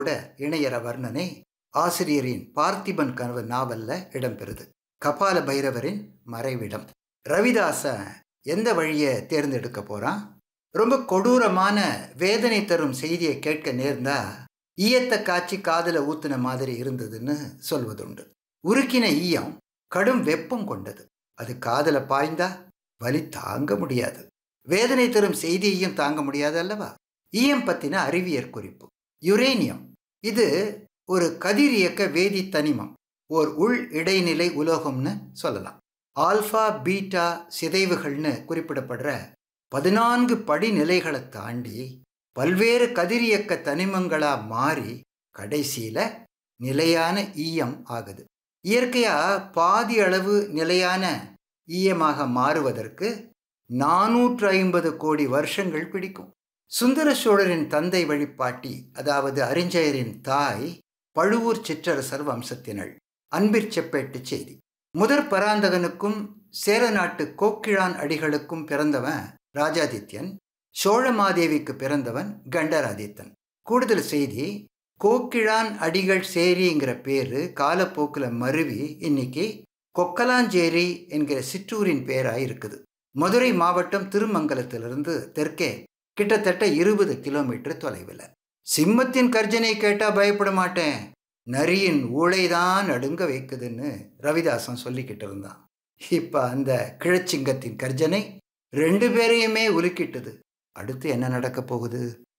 கூட இணையற வர்ணனை ஆசிரியரின் பார்த்திபன் கனவு நாவல்ல இடம்பெறுது கபால பைரவரின் மறைவிடம் ரவிதாச எந்த வழியை தேர்ந்தெடுக்க போறான் ரொம்ப கொடூரமான வேதனை தரும் செய்தியை கேட்க நேர்ந்தா ஈயத்த காய்ச்சி காதல ஊத்துன மாதிரி இருந்ததுன்னு சொல்வதுண்டு உருக்கின ஈயம் கடும் வெப்பம் கொண்டது அது காதல பாய்ந்தா வலி தாங்க முடியாது வேதனை தரும் செய்தியையும் தாங்க முடியாது அல்லவா ஈயம் பத்தின அறிவியற் குறிப்பு யுரேனியம் இது ஒரு கதிரியக்க வேதி தனிமம் ஓர் உள் இடைநிலை உலோகம்னு சொல்லலாம் ஆல்ஃபா பீட்டா சிதைவுகள்னு குறிப்பிடப்படுற பதினான்கு படிநிலைகளை தாண்டி பல்வேறு கதிரியக்க தனிமங்களா மாறி கடைசியில நிலையான ஈயம் ஆகுது இயற்கையா பாதி அளவு நிலையான ஈயமாக மாறுவதற்கு நானூற்று ஐம்பது கோடி வருஷங்கள் பிடிக்கும் சுந்தர சோழரின் தந்தை வழிபாட்டி அதாவது அறிஞரின் தாய் பழுவூர் சிற்றரசர் வம்சத்தினள் அன்பிற் செப்பேட்டு செய்தி முதற் பராந்தகனுக்கும் சேர நாட்டு கோக்கிழான் அடிகளுக்கும் பிறந்தவன் ராஜாதித்யன் சோழமாதேவிக்கு பிறந்தவன் கண்டராதித்தன் கூடுதல் செய்தி கோக்கிழான் அடிகள் சேரிங்கிற பேரு காலப்போக்கில் மருவி இன்னைக்கு கொக்கலாஞ்சேரி என்கிற சிற்றூரின் பேராக இருக்குது மதுரை மாவட்டம் திருமங்கலத்திலிருந்து தெற்கே கிட்டத்தட்ட இருபது கிலோமீட்டர் தொலைவில் சிம்மத்தின் கர்ஜனை கேட்டா பயப்பட மாட்டேன் நரியின் ஊழைதான் நடுங்க வைக்குதுன்னு ரவிதாசன் சொல்லிக்கிட்டு இருந்தான் இப்ப அந்த கிழச்சிங்கத்தின் கர்ஜனை ரெண்டு பேரையுமே உலுக்கிட்டது அடுத்து என்ன நடக்க போகுது